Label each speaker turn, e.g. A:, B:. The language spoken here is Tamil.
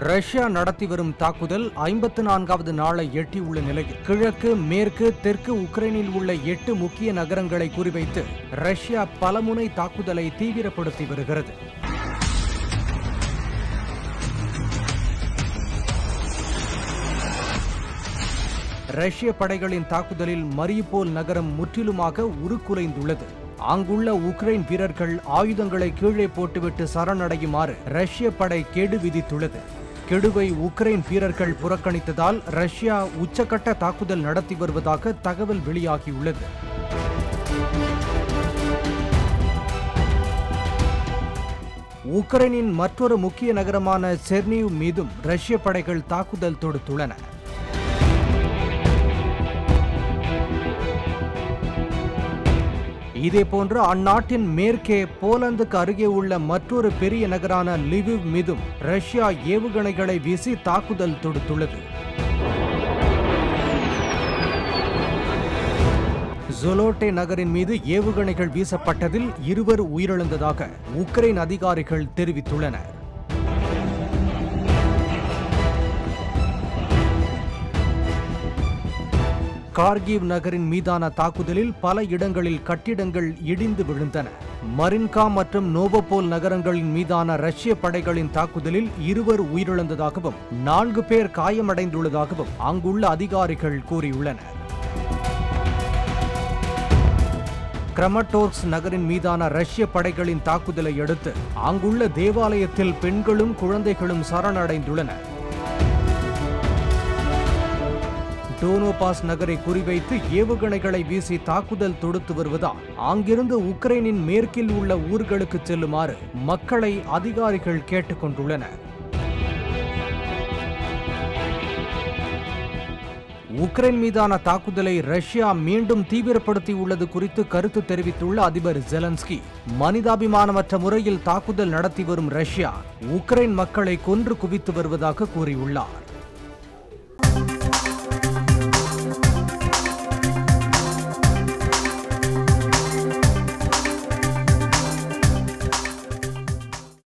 A: ரஷ்யா நடத்தி வரும் தாக்குதல் ஐம்பத்து நான்காவது நாளை எட்டியுள்ள நிலையில் கிழக்கு மேற்கு தெற்கு உக்ரைனில் உள்ள எட்டு முக்கிய நகரங்களை குறிவைத்து ரஷ்யா பலமுனை தாக்குதலை தீவிரப்படுத்தி வருகிறது ரஷ்ய படைகளின் தாக்குதலில் மரியுபோல் நகரம் முற்றிலுமாக உருக்குலைந்துள்ளது அங்குள்ள உக்ரைன் வீரர்கள் ஆயுதங்களை கீழே போட்டுவிட்டு சரணடையுமாறு ரஷ்ய படை கெடு விதித்துள்ளது கெடுவை உக்ரைன் வீரர்கள் புறக்கணித்ததால் ரஷ்யா உச்சக்கட்ட தாக்குதல் நடத்தி வருவதாக தகவல் வெளியாகியுள்ளது உக்ரைனின் மற்றொரு முக்கிய நகரமான செர்னிவ் மீதும் ரஷ்ய படைகள் தாக்குதல் தொடுத்துள்ளன இதேபோன்று அந்நாட்டின் மேற்கே போலந்துக்கு அருகே உள்ள மற்றொரு பெரிய நகரான லிவிவ் மீதும் ரஷ்யா ஏவுகணைகளை வீசி தாக்குதல் தொடுத்துள்ளது ஜொலோட்டே நகரின் மீது ஏவுகணைகள் வீசப்பட்டதில் இருவர் உயிரிழந்ததாக உக்ரைன் அதிகாரிகள் தெரிவித்துள்ளனர் கார்கிவ் நகரின் மீதான தாக்குதலில் பல இடங்களில் கட்டிடங்கள் இடிந்து விழுந்தன மரின்கா மற்றும் நோவோபோல் நகரங்களின் மீதான ரஷ்ய படைகளின் தாக்குதலில் இருவர் உயிரிழந்ததாகவும் நான்கு பேர் காயமடைந்துள்ளதாகவும் அங்குள்ள அதிகாரிகள் கூறியுள்ளனர் கிரமட்டோர்க்ஸ் நகரின் மீதான ரஷ்ய படைகளின் தாக்குதலை அடுத்து அங்குள்ள தேவாலயத்தில் பெண்களும் குழந்தைகளும் சரணடைந்துள்ளனர் டோனோபாஸ் நகரை குறிவைத்து ஏவுகணைகளை வீசி தாக்குதல் தொடுத்து வருவதால் அங்கிருந்து உக்ரைனின் மேற்கில் உள்ள ஊர்களுக்கு செல்லுமாறு மக்களை அதிகாரிகள் கேட்டுக்கொண்டுள்ளனர் உக்ரைன் மீதான தாக்குதலை ரஷ்யா மீண்டும் தீவிரப்படுத்தியுள்ளது குறித்து கருத்து தெரிவித்துள்ள அதிபர் ஜெலன்ஸ்கி மனிதாபிமானமற்ற முறையில் தாக்குதல் நடத்தி வரும் ரஷ்யா உக்ரைன் மக்களை கொன்று குவித்து வருவதாக கூறியுள்ளார்